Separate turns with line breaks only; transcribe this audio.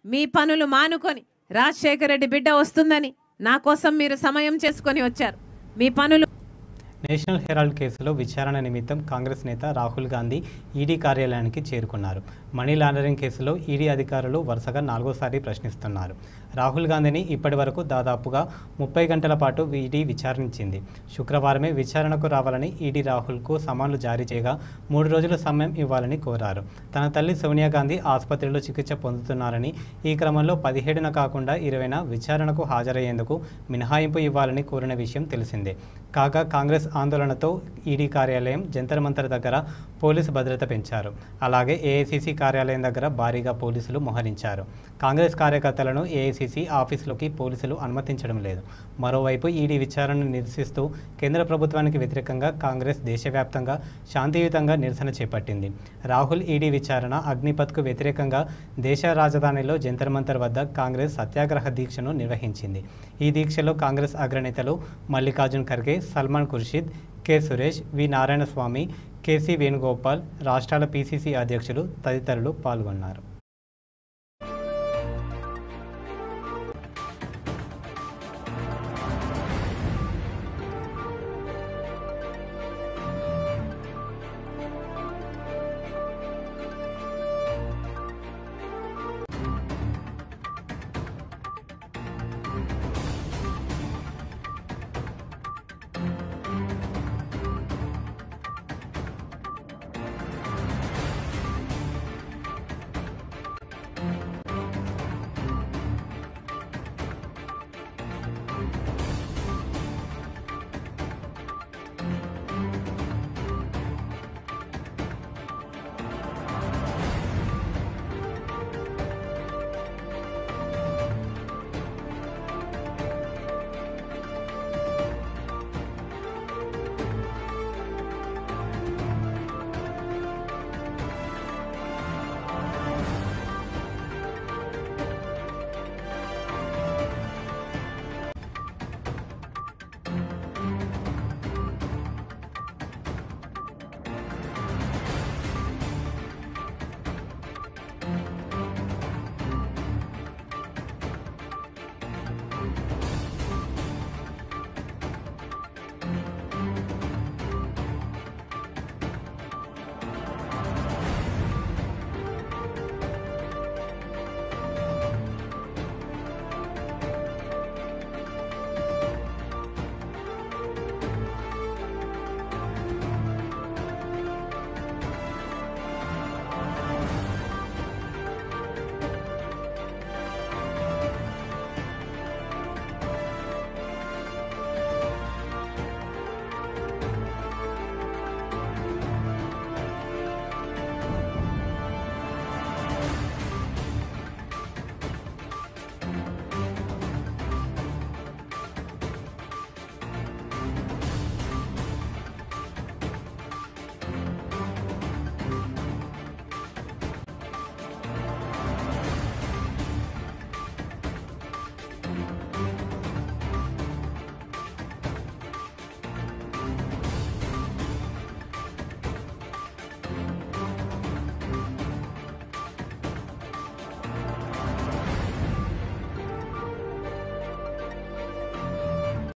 మీ పనులు మానుకొని రాజశేఖర రెడ్డి బిడ్డ వస్తుందని నా కోసం మీరు సమయం చేసుకొని వచ్చారు మీ పనులు
నేషనల్ హెరాల్డ్ కేసులో విచారణ నిమిత్తం కాంగ్రెస్ నేత రాహుల్ గాంధీ ఈడీ కార్యాలయానికి చేరుకున్నారు మనీ లాండరింగ్ కేసులో ఈడీ అధికారులు వరుసగా నాలుగోసారి ప్రశ్నిస్తున్నారు రాహుల్ గాంధీని ఇప్పటి వరకు దాదాపుగా ముప్పై గంటల పాటు ఈడీ విచారించింది శుక్రవారమే విచారణకు రావాలని ఈడీ రాహుల్కు సమన్లు జారీ చేయగా మూడు రోజుల సమయం ఇవ్వాలని కోరారు తన తల్లి సోనియా గాంధీ ఆసుపత్రిలో చికిత్స పొందుతున్నారని ఈ క్రమంలో పదిహేడున కాకుండా ఇరవైన విచారణకు హాజరయ్యేందుకు మినహాయింపు ఇవ్వాలని కోరిన విషయం తెలిసిందే కాగా కాంగ్రెస్ ఆందోళనతో ఈడీ కార్యాలయం జంతర్ మంతర్ దగ్గర పోలీసు భద్రత పెంచారు అలాగే ఏఐసిసి కార్యాలయం దగ్గర భారీగా పోలీసులు మోహరించారు కాంగ్రెస్ కార్యకర్తలను ఏఐసిసి ఆఫీసులోకి పోలీసులు అనుమతించడం లేదు మరోవైపు ఈడీ విచారణను నిరసిస్తూ కేంద్ర ప్రభుత్వానికి వ్యతిరేకంగా కాంగ్రెస్ దేశవ్యాప్తంగా శాంతియుతంగా నిరసన చేపట్టింది రాహుల్ ఈడీ విచారణ అగ్నిపథ్కు వ్యతిరేకంగా దేశ రాజధానిలో జంతర్ మంతర్ వద్ద కాంగ్రెస్ సత్యాగ్రహ దీక్షను నిర్వహించింది ఈ దీక్షలో కాంగ్రెస్ అగ్రనేతలు Mallikarjun Kharge Salman Khurshid K Suresh V Narayanaswamy KC Venugopal రాష్ట్రాల పీసీసీ అధ్యక్షులు తదితరులు పాల్గొన్నారు